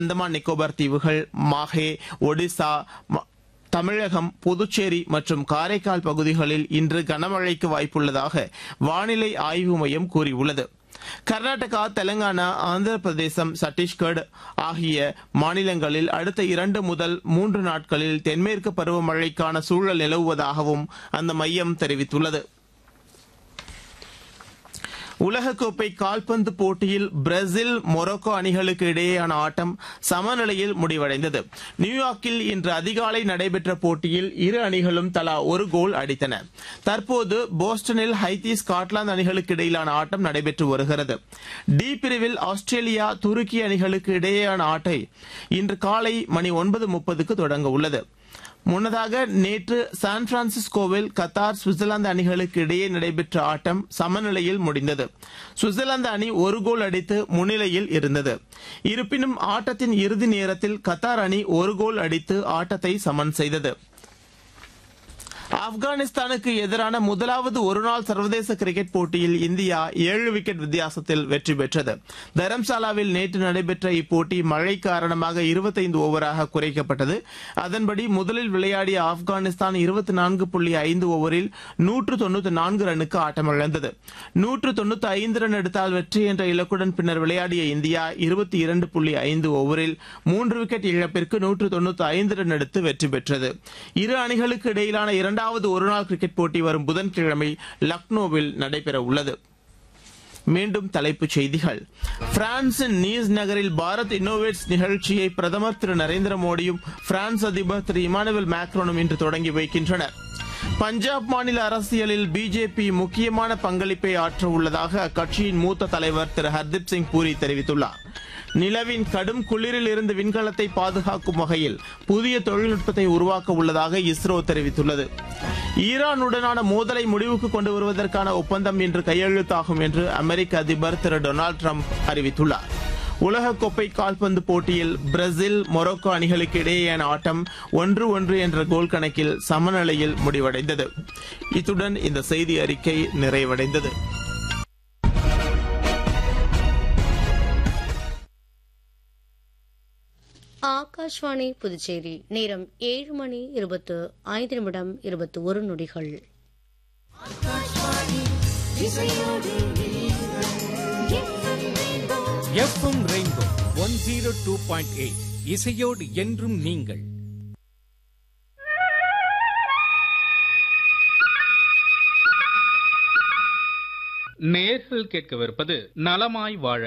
அந்தமான் நிக்கோபார் தீவுகள் மாஹே ஒடிசா ம- தமிழகம் புதுச்சேரி மற்றும் காரைக்கால் பகுதிகளில் இன்று கனமழைக்கு வாய்ப்புள்ளதாக வானிலை ஆய்வு மையம் கூறியுள்ளது கர்நாடகா தெலங்கானா ஆந்திர பிரதேசம் சத்தீஸ்கர் ஆகிய மாநிலங்களில் அடுத்த இரண்டு முதல் மூன்று நாட்களில் தென்மேற்கு பருவமழைக்கான சூழல் நிலவுவதாகவும் அந்த மையம் தெரிவித்துள்ளது உலகக்கோப்பை கால்பந்து போட்டியில் பிரேசில் மொரோக்கோ அணிகளுக்கு இடையேயான ஆட்டம் சமநிலையில் முடிவடைந்தது நியூயார்க்கில் இன்று அதிகாலை நடைபெற்ற போட்டியில் இரு அணிகளும் தலா ஒரு கோல் அடித்தன தற்போது போஸ்டனில் ஹைத்தி ஸ்காட்லாந்து அணிகளுக்கு இடையிலான ஆட்டம் நடைபெற்று வருகிறது டி பிரிவில் ஆஸ்திரேலியா துருக்கி அணிகளுக்கு இடையேயான ஆட்டை இன்று காலை மணி ஒன்பது முப்பதுக்கு தொடங்க உள்ளது முன்னதாக நேற்று சான் பிரான்சிஸ்கோவில் கத்தார் சுவிட்சர்லாந்து அணிகளுக்கு இடையே நடைபெற்ற ஆட்டம் சமநிலையில் முடிந்தது சுவிட்சர்லாந்து அணி ஒரு கோல் அடித்து முன்னிலையில் இருந்தது இருப்பினும் ஆட்டத்தின் இறுதி நேரத்தில் கத்தார் அணி ஒரு கோல் அடித்து ஆட்டத்தை சமன் செய்தது ஆப்கானிஸ்தானுக்கு எதிரான முதலாவது ஒருநாள் சர்வதேச கிரிக்கெட் போட்டியில் இந்தியா ஏழு விக்கெட் வித்தியாசத்தில் வெற்றி பெற்றது தரம்சாலாவில் நேற்று நடைபெற்ற இப்போட்டி மழை காரணமாக 25 ஓவராக குறைக்கப்பட்டது அதன்படி முதலில் விளையாடிய ஆப்கானிஸ்தான் இருபத்தி நான்கு புள்ளி ஐந்து ஓவரில் நூற்று தொண்ணூத்தி நான்கு ரன்னுக்கு ஆட்டமிழந்தது நூற்று தொண்ணூத்தி ஐந்து ரன் எடுத்தால் வெற்றி என்ற இலக்குடன் பின்னர் விளையாடிய இந்தியா இருபத்தி இரண்டு புள்ளி ஐந்து ஓவரில் மூன்று விக்கெட் இழப்பிற்கு நூற்று தொண்ணூத்தி ஐந்து ரன் எடுத்து வெற்றி பெற்றது இரு அணிகளுக்கு இடையிலான இரண்டாவது ஒருநாள் கிரிக்கெட் போட்டி வரும் புதன்கிழமை லக்னோவில் நடைபெற உள்ளது மீண்டும் தலைப்புச் செய்திகள் பிரான்சின் நீஸ் நகரில் பாரத் இன்னோவேட்ஸ் நிகழ்ச்சியை பிரதமர் திரு நரேந்திர மோடியும் பிரான்ஸ் அதிபர் திரு இமானுவேல் மேக்ரோனும் இன்று தொடங்கி வைக்கின்றனர் பஞ்சாப் மாநில அரசியலில் பிஜேபி முக்கியமான பங்களிப்பை ஆற்ற உள்ளதாக அக்கட்சியின் மூத்த தலைவர் திரு ஹர்தீப் சிங் பூரி தெரிவித்துள்ளார் நிலவின் கடும் குளிரில் இருந்து விண்கலத்தை பாதுகாக்கும் வகையில் புதிய தொழில்நுட்பத்தை உருவாக்க உள்ளதாக இஸ்ரோ தெரிவித்துள்ளது ஈரானுடனான மோதலை முடிவுக்கு கொண்டு வருவதற்கான ஒப்பந்தம் இன்று கையெழுத்தாகும் என்று அமெரிக்க அதிபர் திரு டொனால்டு ட்ரம்ப் அறிவித்துள்ளார் உலகக்கோப்பை கால்பந்து போட்டியில் பிரேசில் மொரோக்கோ அணிகளுக்கு இடையேயான ஆட்டம் ஒன்று ஒன்று என்ற கோல் கணக்கில் சமநிலையில் முடிவடைந்தது இத்துடன் இந்த செய்தி அறிக்கை நிறைவடைந்தது ஆகாஷ்வாணி புதுச்சேரி நேரம் ஏழு மணி இருபத்து ஐந்து நிமிடம் இருபத்தி ஒரு நொடிகள் FM rainbow one zero two point eight இசையோடு என்றும் நீங்கள் நேர்கள் கேட்கவிருப்பது நலமாய் வாழ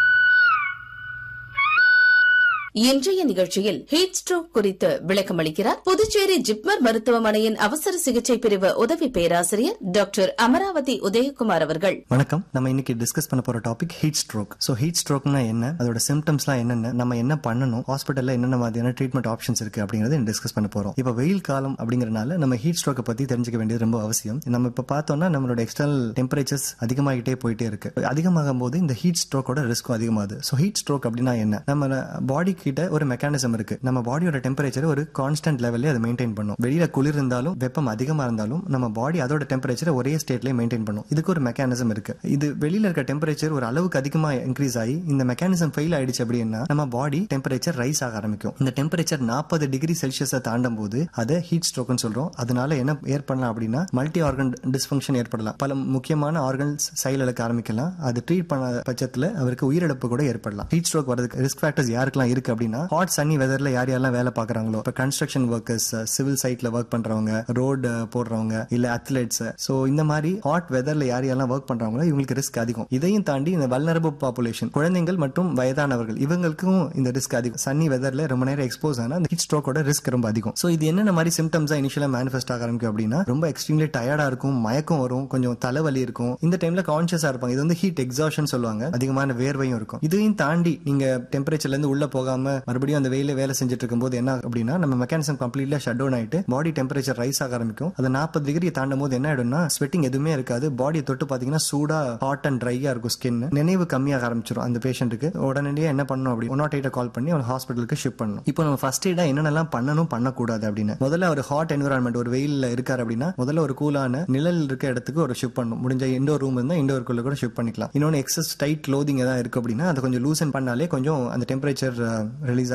இன்றைய நிகழ்ச்சியில் ஹீட் ஸ்ட்ரோக் குறித்து விளக்கமளிக்கிறார் புதுச்சேரி ஜிப்மர் மருத்துவமனையின் அவசர சிகிச்சை பிரிவு உதவி பேராசிரியர் டாக்டர் அமராவதி உதயகுமார் அவர்கள் வணக்கம் நம்ம இன்னைக்கு டிஸ்கஸ் பண்ண போற topic heat stroke so heat ஸ்ட்ரோக்னா என்ன அதோட சிம்டம்ஸ்லாம் என்னென்ன நம்ம என்ன பண்ணணும் ஹாஸ்பிட்டல்ல என்னென்ன மாதிரியான ட்ரீட்மெண்ட் ஆப்ஷன்ஸ் இருக்கு அப்படிங்கறத டிஸ்கஸ் பண்ண போறோம் இப்போ வெயில் காலம் அப்படிங்கறனால நம்ம ஹீட் ஸ்ட்ரோக்கை பத்தி தெரிஞ்சுக்க வேண்டியது ரொம்ப அவசியம் நம்ம இப்போ பார்த்தோம்னா நம்மளோட எக்ஸ்டர்னல் டெம்பரேச்சர்ஸ் அதிகமாகிட்டே போயிட்டே இருக்கு அதிகமாகும் போது இந்த ஹீட் ஸ்ட்ரோக்கோட ரிஸ்க்கும் அதிகமாகுது ஸோ ஹீட் ஸ்ட்ரோக் அப்படின்னா என்ன நம்ம பாடி கிட்ட ஒரு மெக்கானிசம் இருக்கு நம்ம பாடியோட டெம்பரேச்சர் ஒரு கான்ஸ்டன்ட் லெவல்லே அதை மெயின்டைன் பண்ணும் வெளியில குளிர் இருந்தாலும் வெப்பம் அதிகமா இருந்தாலும் நம்ம பாடி அதோட டெம்பரேச்சரை ஒரே ஸ்டேட்லயே மெயின்டைன் பண்ணும் இதுக்கு ஒரு மெக்கானிசம் இருக்கு இது வெளியில இருக்க டெம்பரேச்சர் ஒரு அளவுக்கு அதிகமா இன்க்ரீஸ் ஆகி இந்த மெக்கானிசம் ஃபெயில் ஆயிடுச்சு அப்படின்னா நம்ம பாடி டெம்பரேச்சர் ரைஸ் ஆக ஆரம்பிக்கும் இந்த டெம்பரேச்சர் நாற்பது டிகிரி செல்சியஸை தாண்டும் போது அதை ஹீட் ஸ்ட்ரோக்னு சொல்றோம் அதனால என்ன ஏற்படலாம் அப்படின்னா மல்டி ஆர்கன் டிஸ்ஃபங்க்ஷன் ஏற்படலாம் பல முக்கியமான ஆர்கன்ஸ் செயலிழக்க ஆரம்பிக்கலாம் அது ட்ரீட் பண்ண பட்சத்துல அவருக்கு உயிரிழப்பு கூட ஏற்படலாம் ஹீட் ஸ்ட்ரோக் வரதுக்கு ரிஸ்க் ஃபேக்டர்ஸ் யாருக்கெல்லாம் இருக்கு அப்படின்னா ஹாட் சன்னி வெதர்ல யார் யாரெல்லாம் வேலை பாக்குறாங்களோ இப்போ கன்ஸ்ட்ரக்ஷன் ஒர்க்கர்ஸ் சிவில் சைட்ல ஒர்க் பண்றவங்க ரோடு போடுறவங்க இல்ல அத்லெட்ஸ் சோ இந்த மாதிரி ஹாட் வெதர்ல யார் யாரெல்லாம் ஒர்க் பண்றாங்களோ இவங்களுக்கு ரிஸ்க் அதிகம் இதையும் தாண்டி இந்த வல்னரபிள் பாப்புலேஷன் குழந்தைகள் மற்றும் வயதானவர்கள் இவங்களுக்கும் இந்த ரிஸ்க் அதிகம் சன்னி வெதர்ல ரொம்ப நேரம் எக்ஸ்போஸ் ஆனா அந்த ஹீட் ஸ்ட்ரோக்கோட ரிஸ்க் ரொம்ப அதிகம் சோ இது என்னென்ன மாதிரி சிம்டம்ஸா இனிஷியலா மேனிஃபெஸ்ட் ஆக ஆரம்பிக்கும் அப்படின்னா ரொம்ப எக்ஸ்ட்ரீம்லி டயர்டா இருக்கும் மயக்கம் வரும் கொஞ்சம் தலைவலி இருக்கும் இந்த டைம்ல கான்சியஸா இருப்பாங்க இது வந்து ஹீட் எக்ஸாஷன் சொல்லுவாங்க அதிகமான வேர்வையும் இருக்கும் இதையும் தாண்டி நீங்க டெம்பரேச்சர்ல இருந்து உள்ள போகாம மறுபடியும் அந்த வெயில வேலை செஞ்சுட்டு இருக்கும்போது என்ன அப்படின்னா நம்ம மெக்கானிசம் கம்ப்ளீட்லா ஷட் டவுன் ஆயிட்டு பாடி டெம்பரேச்சர் ரைஸ் ஆக ஆரம்பிக்கும் அது நாற்பது டிகிரி தாண்டும் போது என்ன ஆயிடும்னா ஸ்வெட்டிங் எதுவுமே இருக்காது பாடியை தொட்டு பாத்தீங்கன்னா சூடா ஹாட் அண்ட் ட்ரையா இருக்கும் ஸ்கின் நினைவு கம்மியாக ஆரம்பிச்சிடும் அந்த பேஷண்ட்டுக்கு உடனடியாக என்ன பண்ணணும் அப்படி ஒன் நாட் எயிட்ட கால் பண்ணி அவங்க ஹாஸ்பிட்டலுக்கு ஷிஃப்ட் பண்ணணும் இப்போ நம்ம ஃபர்ஸ்ட் எய்டா என்னென்னலாம் பண்ணணும் பண்ணக்கூடாது அப்படின்னு முதல்ல ஒரு ஹாட் என்விரான்மெண்ட் ஒரு வெயில்ல இருக்காரு அப்படின்னா முதல்ல ஒரு கூலான நிழல் இருக்க இடத்துக்கு ஒரு ஷிஃப்ட் பண்ணணும் முடிஞ்ச இண்டோர் ரூம் இருந்தா இண்டோருக்குள்ள கூட ஷிஃப்ட் பண்ணிக்கலாம் இன்னொன்று எக்ஸஸ் டைட் க்ளோதிங் ஏதாவது இருக்கு அப்படின்னா அதை கொஞ்சம் லூசன் பண்ணாலே கொஞ்சம் அந்த டெம்பரேச்சர் ரிலீஸ்